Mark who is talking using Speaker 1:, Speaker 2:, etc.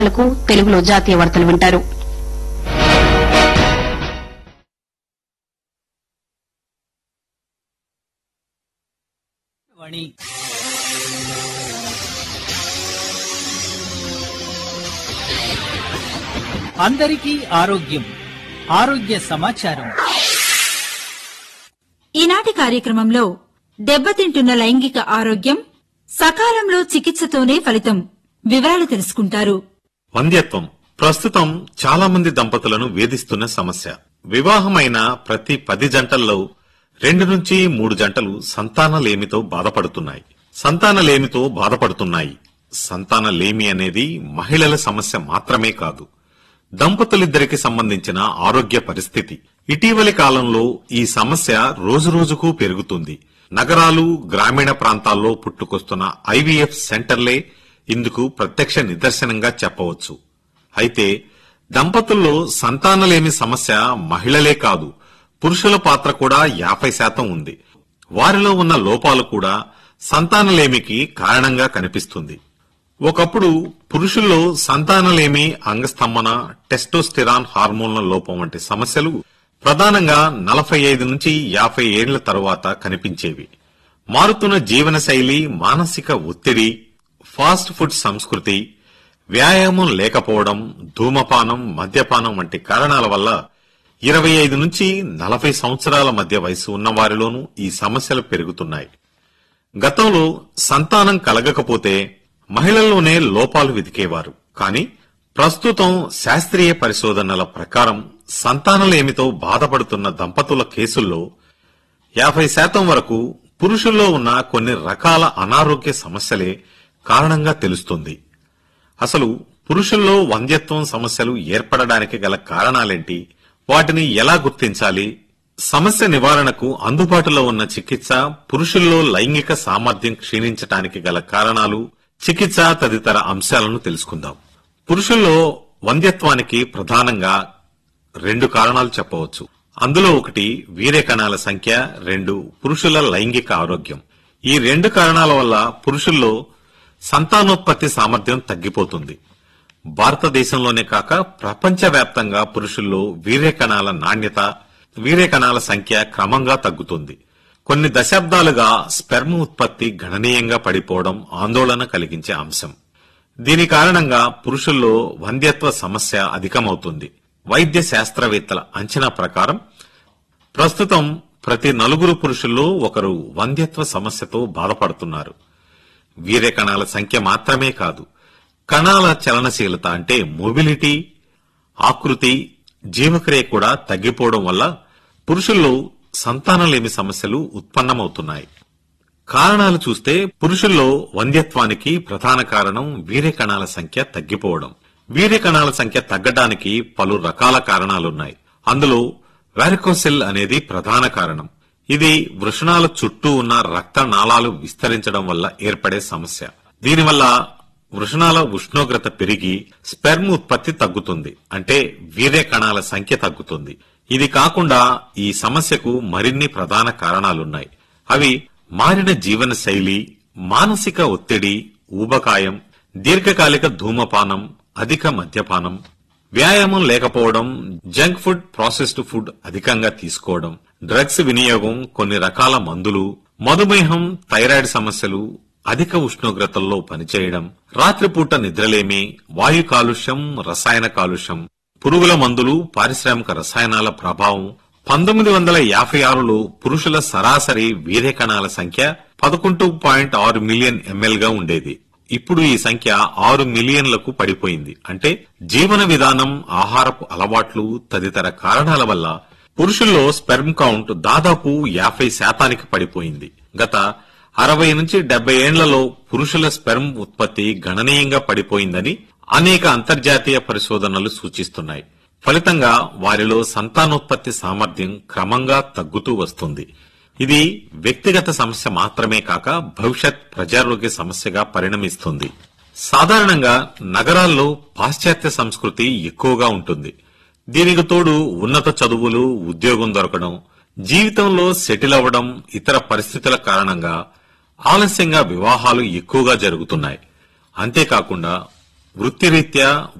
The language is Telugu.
Speaker 1: లకు తెలుగులో జాతీయ వార్తలు వింటారు
Speaker 2: వాణి అందరికీ ఆరోగ్యం ఆరోగ్య సమాచారం
Speaker 3: ఈనాటి కార్యక్రమంలో దెబ్బతింటున్న లైంగిక ఆరోగ్యం సకాలంలో చికిత్సతోనే ఫలితం వివరాలు తెలుసుకుంటారు
Speaker 4: వంద్యత్వం ప్రస్తుతం చాలా మంది దంపతులను వేధిస్తున్న సమస్య వివాహమైన ప్రతి పది జంటల్లో రెండు నుంచి మూడు జంటలు సంతానలేమితో బాధపడుతున్నాయి సంతానలేమితో బాధపడుతున్నాయి సంతానలేమి అనేది మహిళల సమస్య మాత్రమే కాదు దంపతులిద్దరికి సంబంధించిన ఆరోగ్య పరిస్థితి ఇటీవలి కాలంలో ఈ సమస్య రోజురోజుకు పెరుగుతుంది నగరాలు గ్రామీణ ప్రాంతాల్లో పుట్టుకొస్తున్న ఐవీఎఫ్ సెంటర్లే ఇందుకు ప్రత్యక్ష నిదర్శనంగా చెప్పవచ్చు అయితే దంపతుల్లో సంతానలేమి సమస్య మహిళలే కాదు పురుషుల పాత్ర కూడా యాభై శాతం ఉంది వారిలో ఉన్న లోపాలు కూడా సంతానలేమికి కారణంగా కనిపిస్తుంది ఒకప్పుడు పురుషుల్లో సంతానలేమి అంగస్తంభన టెస్టోస్టిరాన్ హార్మోన్ల లోపం వంటి సమస్యలు ప్రధానంగా నలభై ఐదు నుంచి యాభై ఏళ్ల తరువాత కనిపించేవి మారుతున్న జీవనశైలి మానసిక ఒత్తిడి ఫాస్ట్ ఫుడ్ సంస్కృతి వ్యాయామం లేకపోవడం ధూమపానం మద్యపానం వంటి కారణాల వల్ల ఇరవై ఐదు నుంచి నలభై సంవత్సరాల మధ్య వయసు ఉన్న వారిలోనూ ఈ సమస్యలు పెరుగుతున్నాయి గతంలో సంతానం కలగకపోతే మహిళల్లోనే లోపాలు వెతికేవారు కానీ ప్రస్తుతం శాస్త్రీయ పరిశోధనల ప్రకారం సంతానలేమితో బాధపడుతున్న దంపతుల కేసుల్లో యాభై శాతం వరకు పురుషుల్లో ఉన్న కొన్ని రకాల అనారోగ్య సమస్యలే కారణంగా తెలుస్తుంది అసలు పురుషుల్లో వంధ్యత్వం సమస్యలు ఏర్పడడానికి గల కారణాలేంటి వాటిని ఎలా గుర్తించాలి సమస్య నివారణకు అందుబాటులో ఉన్న చికిత్స పురుషుల్లో లైంగిక సామర్థ్యం క్షీణించటానికి గల కారణాలు చికిత్స తదితర అంశాలను తెలుసుకుందాం పురుషుల్లో వంధ్యత్వానికి ప్రధానంగా రెండు కారణాలు చెప్పవచ్చు అందులో ఒకటి వీర్య కణాల సంఖ్య రెండు పురుషుల లైంగిక ఆరోగ్యం ఈ రెండు కారణాల వల్ల పురుషుల్లో సంతానోత్పత్తి సామర్థ్యం తగ్గిపోతుంది భారతదేశంలోనే కాక ప్రపంచవ్యాప్తంగా పురుషుల్లో వీర్య కణాల నాణ్యత వీర్య కణాల సంఖ్య క్రమంగా తగ్గుతుంది కొన్ని దశాబ్దాలుగా స్పెర్మ్ ఉత్పత్తి గణనీయంగా పడిపోవడం ఆందోళన కలిగించే అంశం దీని కారణంగా పురుషుల్లో వంధ్యత్వ సమస్య అధికమవుతుంది వైద్య శాస్త్రవేత్తల అంచనా ప్రకారం ప్రస్తుతం ప్రతి నలుగురు పురుషుల్లో ఒకరు వంధ్యత్వ సమస్యతో బాధపడుతున్నారు వీర్య కణాల సంఖ్య మాత్రమే కాదు కణాల చలనశీలత అంటే మొబిలిటీ ఆకృతి జీవక్రియ కూడా తగ్గిపోవడం వల్ల పురుషుల్లో సంతానలేమి సమస్యలు ఉత్పన్నమవుతున్నాయి కారణాలు చూస్తే పురుషుల్లో వంధ్యత్వానికి ప్రధాన కారణం వీర్య కణాల సంఖ్య తగ్గిపోవడం వీర్య కణాల సంఖ్య తగ్గడానికి పలు రకాల కారణాలున్నాయి అందులో వారికోసెల్ అనేది ప్రధాన కారణం ఇది వృషణాల చుట్టూ ఉన్న రక్త నాళాలు విస్తరించడం వల్ల ఏర్పడే సమస్య దీనివల్ల వృషణాల ఉష్ణోగ్రత పెరిగి స్పెర్మ్ ఉత్పత్తి తగ్గుతుంది అంటే వీర్య కణాల సంఖ్య తగ్గుతుంది ఇది కాకుండా ఈ సమస్యకు మరిన్ని ప్రధాన కారణాలున్నాయి అవి మారిన జీవన శైలి మానసిక ఒత్తిడి ఊబకాయం దీర్ఘకాలిక ధూమపానం అధిక మద్యపానం వ్యాయామం లేకపోవడం జంక్ ఫుడ్ ప్రాసెస్డ్ ఫుడ్ అధికంగా తీసుకోవడం డ్రగ్స్ వినియోగం కొన్ని రకాల మందులు మధుమేహం థైరాయిడ్ సమస్యలు అధిక ఉష్ణోగ్రతల్లో పనిచేయడం రాత్రిపూట నిద్రలేమి వాయు కాలుష్యం రసాయన కాలుష్యం పురుగుల మందులు పారిశ్రామిక రసాయనాల ప్రభావం పంతొమ్మిది వందల యాభై ఆరులో పురుషుల సరాసరి వీర్య కణాల సంఖ్య పదకొండు పాయింట్ ఆరు మిలియన్ ఎంఎల్ గా ఉండేది ఇప్పుడు ఈ సంఖ్య ఆరు మిలియన్లకు పడిపోయింది అంటే జీవన విధానం ఆహారపు అలవాట్లు తదితర కారణాల వల్ల పురుషుల్లో స్పెర్మ్ కౌంట్ దాదాపు యాభై శాతానికి పడిపోయింది గత అరవై నుంచి డెబ్బై ఏండ్లలో పురుషుల స్పెర్మ్ ఉత్పత్తి గణనీయంగా పడిపోయిందని అనేక అంతర్జాతీయ పరిశోధనలు సూచిస్తున్నాయి ఫలితంగా వారిలో సంతానోత్పత్తి సామర్థ్యం క్రమంగా తగ్గుతూ వస్తుంది ఇది వ్యక్తిగత సమస్య మాత్రమే కాక భవిష్యత్ ప్రజారోగ్య సమస్యగా పరిణమిస్తుంది సాధారణంగా నగరాల్లో పాశ్చాత్య సంస్కృతి ఎక్కువగా ఉంటుంది దీనికి తోడు ఉన్నత చదువులు ఉద్యోగం దొరకడం జీవితంలో సెటిల్ అవ్వడం ఇతర పరిస్థితుల కారణంగా ఆలస్యంగా వివాహాలు ఎక్కువగా జరుగుతున్నాయి అంతేకాకుండా వృత్తిరీత్యా